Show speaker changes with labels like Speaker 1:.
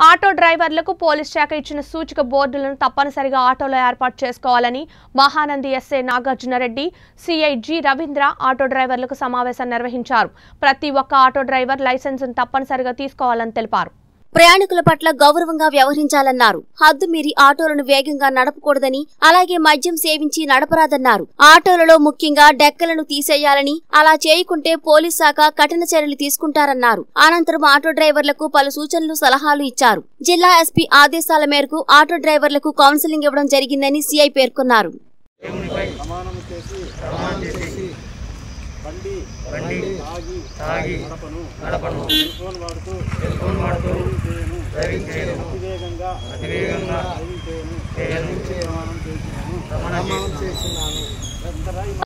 Speaker 1: auto డ్రైవర్లకు police శాఖ ఇచ్చిన సూచిక బోర్డులను తప్పనిసరిగా ఆటోలో ఏర్పాటు చేసుకోవాలని Mahanandi SA Nagarjuna Reddy CI G Ravindra auto డ్రైవర్లకు సమావేశం నిర్వహించారు ప్రతి ఒక్క ఆటో డ్రైవర్ లైసెన్సును తప్పనిసరిగా తీసుకోవాలని తెలిపారు
Speaker 2: ప్రయాణికుల పట్ల గౌరవంగా వ్యవహరించాలన్నారు హద్దు మీరి ఆటోలను వేగంగా నడపకూడదని అలాగే మద్యం సేవించి నడపరాదన్నారు ఆటోలలో ముఖ్యంగా డెక్కలను తీసేయాలని అలా చేయకుంటే పోలీస్ శాఖ కఠిన చర్యలు తీసుకుంటారన్నారు అనంతరం ఆటో డ్రైవర్లకు పలు సూచనలు సలహాలు ఇచ్చారు జిల్లా ఎస్పీ ఆదేశాల మేరకు ఆటో డ్రైవర్లకు కౌన్సిలింగ్ ఇవ్వడం జరిగిందని సీఐ పేర్కొన్నారు
Speaker 3: ప్రమాణం చేసి ప్రమాణం చేసి బండి బండి తాగి తాగి నడపను నడపను సెల్ ఫోన్ వాడుతూ సెల్ ఫోన్ వాడుతూ చేయను డ్రైవింగ్ చేయను అతివేగంగా అతివేగంగా డ్రైవింగ్ చేయను ప్రమాణం చేసినాను ప్రమాణం చేసినాను